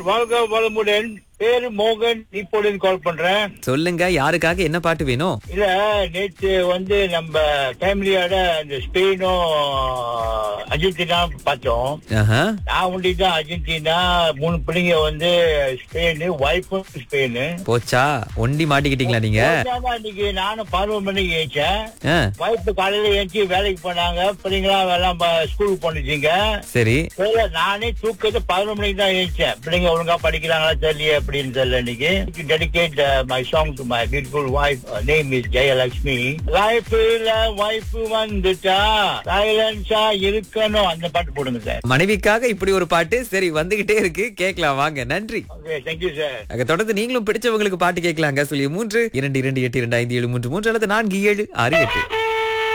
வாழ்க வளமுடன் பேரு மோகன் இப்பொழுது கால் பண்றேன் சொல்லுங்க யாருக்காக என்ன பாட்டு வேணும் இல்ல நேற்று வந்து நம்ம ஃபேமிலியோட இந்த ஸ்பெயினும் அர்ஜென்டினா பார்த்தோம் ஆஹா. நான் ஒண்டி தான் அர்ஜென்டினா மூணு பிள்ளைங்க வந்து ஸ்பெயின் ஒய்ஃபும் ஸ்பெயின் போச்சா ஒண்டி மாட்டிக்கிட்டீங்களா நீங்க இன்னைக்கு நானும் பதினோரு மணிக்கு ஏச்சேன் ஆ, ஒய்ஃபு காலையில ஏஞ்சி வேலைக்கு போனாங்க பிள்ளைங்களாம் எல்லாம் ப- ஸ்கூலுக்கு போனிச்சிங்க சரி இல்ல, நானே தூக்கத்து பதினொரு மணிக்கு தான் எழுந்தேன் பிள்ளைங்க ஒழுங்கா படிக்கிறாங்களா தெரியல அப்படின்னு தெரியல இன்னைக்கு dedicate my song to my beautiful wife name is Jayalakshmi லைஃப்ல வைஃப் வந்துட்டா சைலன்ஸா இருக்கணும் அந்த பாட்டு போடுங்க சார் மனைவிக்காக இப்படி ஒரு பாட்டு சரி வந்துகிட்டே இருக்கு கேட்கலாம் வாங்க நன்றி ஓகே தேங்க்யூ சார் அங்க தொடர்ந்து நீங்களும் பிடிச்சவங்களுக்கு பாட்டு கேட்கலாங்க சொல்லி மூன்று இரண்டு இரண்டு எட்டு இரண்டு ஐந்து ஏழு மூன்று மூன்று அல்லது நான்கு ஏழு ஆறு எட்டு